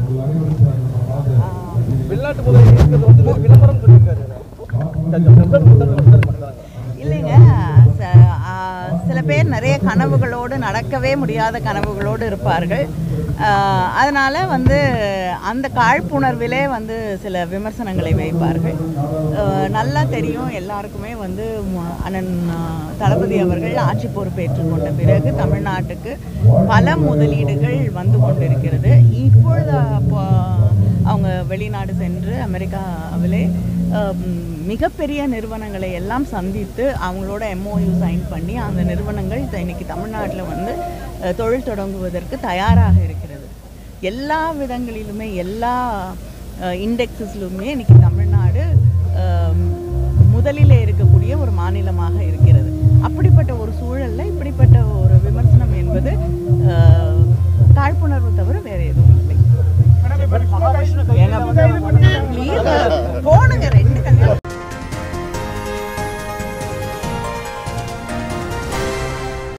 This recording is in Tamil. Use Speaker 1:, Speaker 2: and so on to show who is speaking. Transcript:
Speaker 1: வெளிநாட்டு முதலீடு இருக்கிறது வந்து வெறும் விளம்பரம் சொல்லியிருக்காரு
Speaker 2: இல்லைங்க ச- ஆ, சில பேர் நிறைய கனவுகளோடு நடக்கவே முடியாத கனவுகளோடு இருப்பார்கள் அதனால் வந்து அந்த காழ்ப்புணர்விலே வந்து சில விமர்சனங்களை வைப்பார்கள் ஆ, நல்லா தெரியும் எல்லாருக்குமே வந்து ம- அண்ணன் ஆ, தளபதி அவர்கள் ஆட்சி பொறுப்பேற்றுக் கொண்ட பிறகு தமிழ்நாட்டுக்கு பல முதலீடுகள் வந்து கொண்டிருக்கிறது இப்பொழுது அப்போ அவங்க வெளிநாடு சென்று அமெரிக்காவிலே அம், மிகப்பெரிய நிறுவனங்களை எல்லாம் சந்தித்து அவங்களோட எம்ஓயு சைன் பண்ணி அந்த நிறுவனங்கள் த- இன்னைக்கு தமிழ்நாட்டில் வந்து அஹ், தொழில் தொடங்குவதற்கு தயாராக இருக்கிறது எல்லா விதங்களிலுமே எல்லா இண்டெக்ஸஸ்லுமே இன்னைக்கு தமிழ்நாடு அம், முதலிலே இருக்கக்கூடிய ஒரு மாநிலமாக இருக்கிறது அப்படிப்பட்ட ஒரு சூழல்ல இப்படிப்பட்ட ஒரு விமர்சனம் என்பது அஹ், காழ்ப்புணர்வு தவிர வேறு எதுவும் இல்லை.